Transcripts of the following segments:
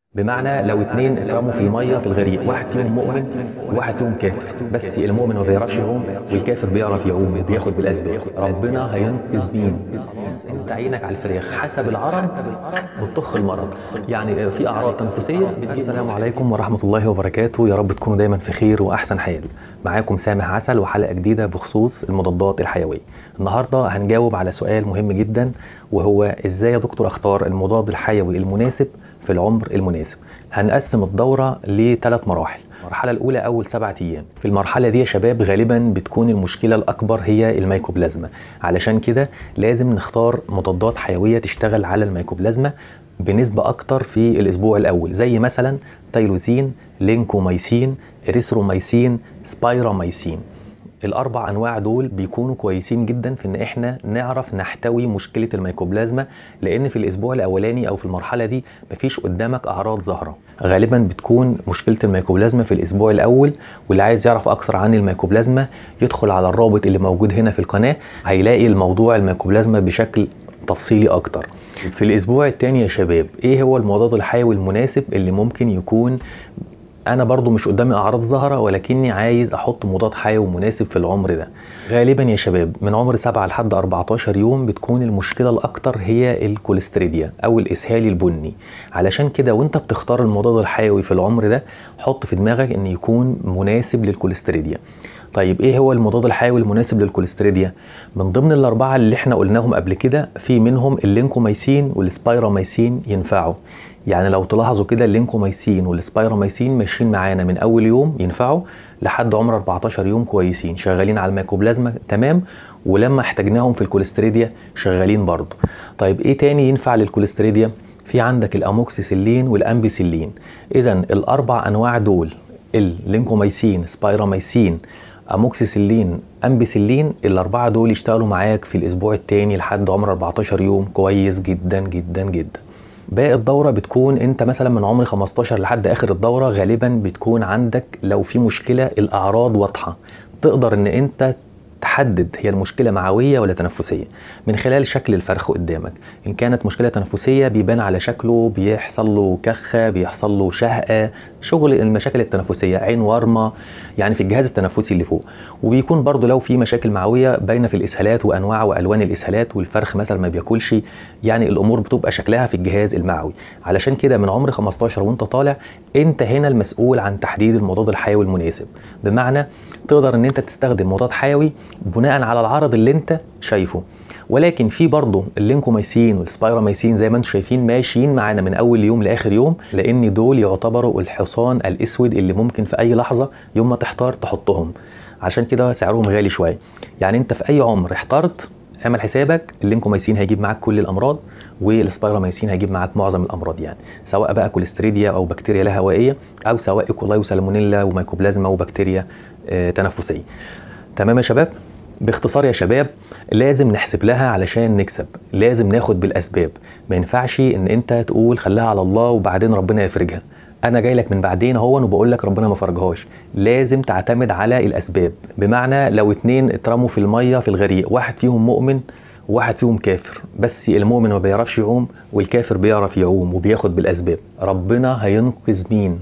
بمعنى لو اتنين اترموا في الميه في الغريق واحد فيهم مؤمن وواحد فيهم كافر بس المؤمن ما بيعرفش يعوم والكافر بيعرف يعوم بياخد بالاسباب ربنا هينقذ مين انت عينك على الفراخ حسب العرض بتطخ المرض يعني في اعراض تنفسيه بتجيب السلام عليكم ورحمه الله وبركاته يا رب تكونوا دايما في خير واحسن حال معاكم سامح عسل وحلقه جديده بخصوص المضادات الحيويه النهارده هنجاوب على سؤال مهم جدا وهو ازاي يا دكتور اختار المضاد الحيوي المناسب في العمر المناسب هنقسم الدورة لثلاث مراحل المرحلة الأولى أول سبعة أيام في المرحلة دي يا شباب غالبا بتكون المشكلة الأكبر هي الميكوبلازما علشان كده لازم نختار مضادات حيوية تشتغل على الميكوبلازما بنسبة أكتر في الأسبوع الأول زي مثلا تايلوزين لينكوميسين إريثروميسين سبايراميسين الاربع انواع دول بيكونوا كويسين جدا في ان احنا نعرف نحتوي مشكله الميكوبلازما لان في الاسبوع الاولاني او في المرحله دي مفيش قدامك اعراض ظاهره غالبا بتكون مشكله الميكوبلازما في الاسبوع الاول واللي عايز يعرف اكثر عن الميكوبلازما يدخل على الرابط اللي موجود هنا في القناه هيلاقي الموضوع الميكوبلازما بشكل تفصيلي اكتر في الاسبوع الثاني يا شباب ايه هو المضاد الحيوي المناسب اللي ممكن يكون انا برضو مش قدامي اعراض ظاهره ولكني عايز احط مضاد حيوي مناسب في العمر ده غالبا يا شباب من عمر 7 لحد 14 يوم بتكون المشكله الاكتر هي الكوليستريديا او الاسهال البني علشان كده وانت بتختار المضاد الحيوي في العمر ده حط في دماغك ان يكون مناسب للكوليستريديا طيب ايه هو المضاد الحيوي المناسب للكوليستريديا من ضمن الاربعه اللي احنا قلناهم قبل كده في منهم اللينكوميسين والسبايراميسين ينفعوا يعني لو تلاحظوا كده اللينكوميسين والسبايراميسين ماشيين معانا من اول يوم ينفعوا لحد عمر 14 يوم كويسين شغالين على الميكوبلازما تمام ولما احتاجناهم في الكوليستريديا شغالين برضه طيب ايه تاني ينفع للكوليستريديا في عندك الاموكسيسيلين والامبيسيلين اذا الاربع انواع دول اللينكوميسين سبايراميسين اموكسيسيلين امبيسيلين الاربعه دول يشتغلوا معاك في الاسبوع الثاني لحد عمر 14 يوم كويس جدا جدا جدا باقي الدورة بتكون انت مثلا من عمر 15 لحد اخر الدورة غالبا بتكون عندك لو في مشكلة الاعراض واضحة تقدر ان انت تحدد هي المشكلة معوية ولا تنفسية من خلال شكل الفرخ قدامك إن كانت مشكلة تنفسية بيبان على شكله بيحصل له كخة بيحصل له شهقة شغل المشاكل التنفسية عين ورمة يعني في الجهاز التنفسي اللي فوق وبيكون برضو لو في مشاكل معوية باينة في الإسهالات وأنواع وألوان الإسهالات والفرخ مثلا ما بياكلش يعني الأمور بتبقى شكلها في الجهاز المعوي علشان كده من عمر 15 وانت طالع انت هنا المسؤول عن تحديد المضاد الحيوي المناسب بمعنى تقدر ان انت تستخدم مضاد حيوي بناء على العرض اللي انت شايفه ولكن في برضه اللينكوميسين والسبايراميسين زي ما انتم شايفين ماشيين معانا من اول يوم لاخر يوم لان دول يعتبروا الحصان الاسود اللي ممكن في اي لحظه يوم ما تحتار تحطهم عشان كده سعرهم غالي شويه يعني انت في اي عمر احترت اعمل حسابك اللينكوميسين هيجيب معاك كل الامراض والسبايراميسين هيجيب معاك معظم الامراض يعني سواء بقى كوليستريديا او بكتيريا لا هوائيه او سواء ايكولاي وسالمونيلا وميكوبلازما وبكتيريا آه تنفسيه تمام يا شباب باختصار يا شباب لازم نحسب لها علشان نكسب لازم ناخد بالاسباب ما ينفعش ان انت تقول خليها على الله وبعدين ربنا يفرجها انا جاي لك من بعدين اهو وبقول لك ربنا ما فرجهاش لازم تعتمد على الاسباب بمعنى لو اتنين اترموا في الميه في الغريق واحد فيهم مؤمن وواحد فيهم كافر بس المؤمن ما بيعرفش يعوم والكافر بيعرف يعوم وبياخد بالاسباب ربنا هينقذ مين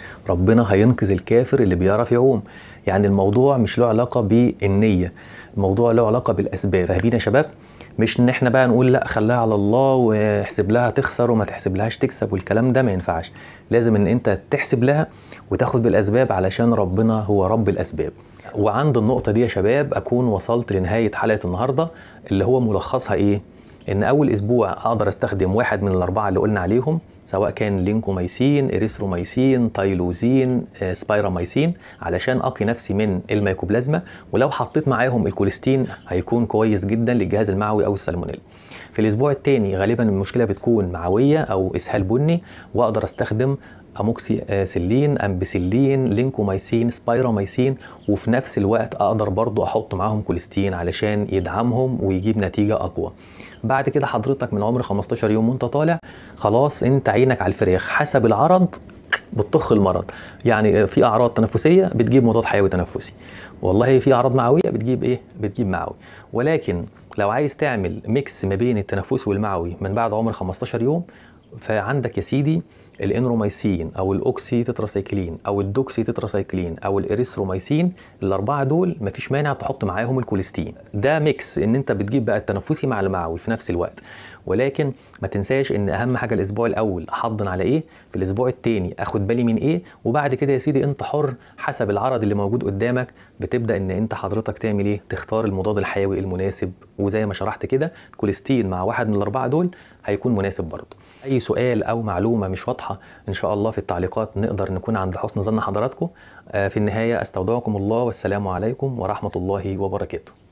ربنا هينقذ الكافر اللي بيعرف يعوم يعني الموضوع مش له علاقه بالنيه الموضوع له علاقه بالاسباب فاهمين يا شباب مش ان احنا بقى نقول لا خليها على الله واحسب لها تخسر وما تحسب لهاش تكسب والكلام ده ما ينفعش لازم ان انت تحسب لها وتاخد بالاسباب علشان ربنا هو رب الاسباب وعند النقطه دي يا شباب اكون وصلت لنهايه حلقه النهارده اللي هو ملخصها ايه ان اول اسبوع اقدر استخدم واحد من الاربعه اللي قلنا عليهم سواء كان لينكوميسين اريثروميسين تايلوزين سبايراميسين علشان اقي نفسي من الميكوبلازما ولو حطيت معاهم الكوليستين هيكون كويس جدا للجهاز المعوي او السالمونيلا في الاسبوع الثاني غالبا المشكله بتكون معويه او اسهال بني واقدر استخدم اموكسيسيلين امبيسيلين لينكوميسين سبايراميسين وفي نفس الوقت اقدر برضو احط معاهم كوليستين علشان يدعمهم ويجيب نتيجه اقوى بعد كده حضرتك من عمر 15 يوم وانت طالع خلاص انت عينك على الفراخ حسب العرض بتطخ المرض يعني في اعراض تنفسيه بتجيب مضاد حيوي تنفسي والله في اعراض معويه بتجيب ايه بتجيب معوي ولكن لو عايز تعمل ميكس ما بين التنفسي والمعوي من بعد عمر 15 يوم فعندك يا سيدي الانروميسين او الاوكسي تتراسايكلين او الدوكسي تتراسايكلين او الاريثروميسين الاربعه دول مفيش مانع تحط معاهم الكوليستين ده ميكس ان انت بتجيب بقى التنفسي مع المعوي في نفس الوقت ولكن ما تنساش ان اهم حاجه الاسبوع الاول احضن على ايه في الاسبوع الثاني اخد بالي من ايه وبعد كده يا سيدي انت حر حسب العرض اللي موجود قدامك بتبدا ان انت حضرتك تعمل ايه تختار المضاد الحيوي المناسب وزي ما شرحت كده كوليستين مع واحد من الاربعه دول هيكون مناسب برضه اي سؤال او معلومه مش واضحه ان شاء الله في التعليقات نقدر نكون عند حسن ظن حضراتكم آه، في النهايه استودعكم الله والسلام عليكم ورحمه الله وبركاته